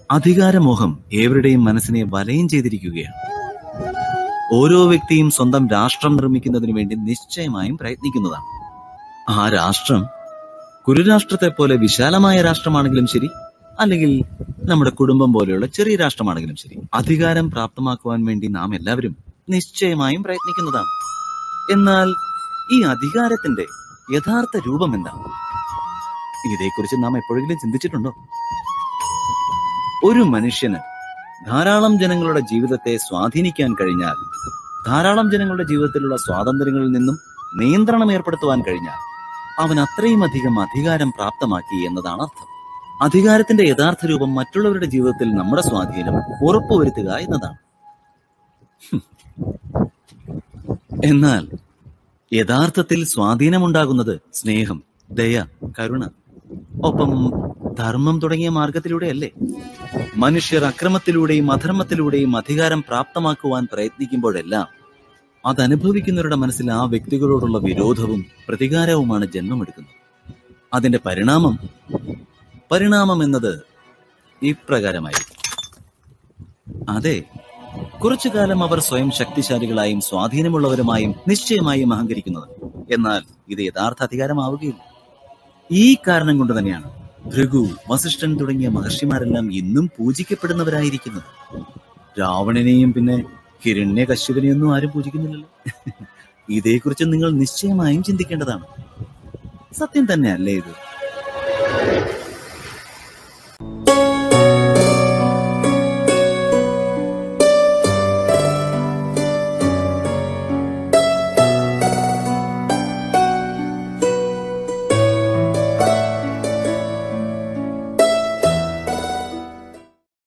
അധികാരമോഹം ഏവരുടെയും മനസ്സിനെ വലയം ചെയ്തിരിക്കുകയാണ് ഓരോ വ്യക്തിയും സ്വന്തം രാഷ്ട്രം നിർമ്മിക്കുന്നതിന് വേണ്ടി നിശ്ചയമായും പ്രയത്നിക്കുന്നതാണ് ആ രാഷ്ട്രം കുരുരാഷ്ട്രത്തെ പോലെ വിശാലമായ രാഷ്ട്രമാണെങ്കിലും ശരി അല്ലെങ്കിൽ നമ്മുടെ കുടുംബം പോലെയുള്ള ചെറിയ രാഷ്ട്രമാണെങ്കിലും ശരി അധികാരം പ്രാപ്തമാക്കുവാൻ വേണ്ടി നാം എല്ലാവരും നിശ്ചയമായും പ്രയത്നിക്കുന്നതാണ് എന്നാൽ ഈ അധികാരത്തിന്റെ യഥാർത്ഥ രൂപം എന്താണ് ഇതേക്കുറിച്ച് നാം എപ്പോഴെങ്കിലും ചിന്തിച്ചിട്ടുണ്ടോ ഒരു മനുഷ്യന് ധാരാളം ജനങ്ങളുടെ ജീവിതത്തെ സ്വാധീനിക്കാൻ കഴിഞ്ഞാൽ ധാരാളം ജനങ്ങളുടെ ജീവിതത്തിലുള്ള സ്വാതന്ത്ര്യങ്ങളിൽ നിന്നും നിയന്ത്രണം ഏർപ്പെടുത്തുവാൻ കഴിഞ്ഞാൽ അവൻ അത്രയും അധികം അധികാരം പ്രാപ്തമാക്കി എന്നതാണ് അർത്ഥം അധികാരത്തിന്റെ യഥാർത്ഥ രൂപം മറ്റുള്ളവരുടെ ജീവിതത്തിൽ നമ്മുടെ സ്വാധീനം ഉറപ്പുവരുത്തുക എന്നതാണ് ഹും. എന്നാൽ യഥാർത്ഥത്തിൽ സ്വാധീനമുണ്ടാകുന്നത് സ്നേഹം ദയ കരുണ ഒപ്പം ധർമ്മം തുടങ്ങിയ മാർഗത്തിലൂടെയല്ലേ മനുഷ്യർ അക്രമത്തിലൂടെയും അധർമ്മത്തിലൂടെയും അധികാരം പ്രാപ്തമാക്കുവാൻ പ്രയത്നിക്കുമ്പോഴെല്ലാം അതനുഭവിക്കുന്നവരുടെ മനസ്സിൽ ആ വ്യക്തികളോടുള്ള വിരോധവും പ്രതികാരവുമാണ് ജന്മമെടുക്കുന്നത് അതിന്റെ പരിണാമം പരിണാമം എന്നത് ഇപ്രകാരമായിരിക്കും അതെ കുറച്ചു കാലം അവർ സ്വയം ശക്തിശാലികളായും സ്വാധീനമുള്ളവരുമായും നിശ്ചയമായും അഹങ്കരിക്കുന്നത് എന്നാൽ ഇത് യഥാർത്ഥ അധികാരമാവുകയില്ല ഈ കാരണം കൊണ്ട് തന്നെയാണ് ഭൃഗു വസിഷ്ഠൻ തുടങ്ങിയ മഹർഷിമാരെല്ലാം ഇന്നും പൂജിക്കപ്പെടുന്നവരായിരിക്കുന്നത് രാവണനെയും പിന്നെ ഹിരണ്യ കശ്യപനെയൊന്നും ആരും പൂജിക്കുന്നില്ലല്ലോ ഇതേക്കുറിച്ച് നിങ്ങൾ നിശ്ചയമായും ചിന്തിക്കേണ്ടതാണ് സത്യം തന്നെ അല്ലേ ഇത്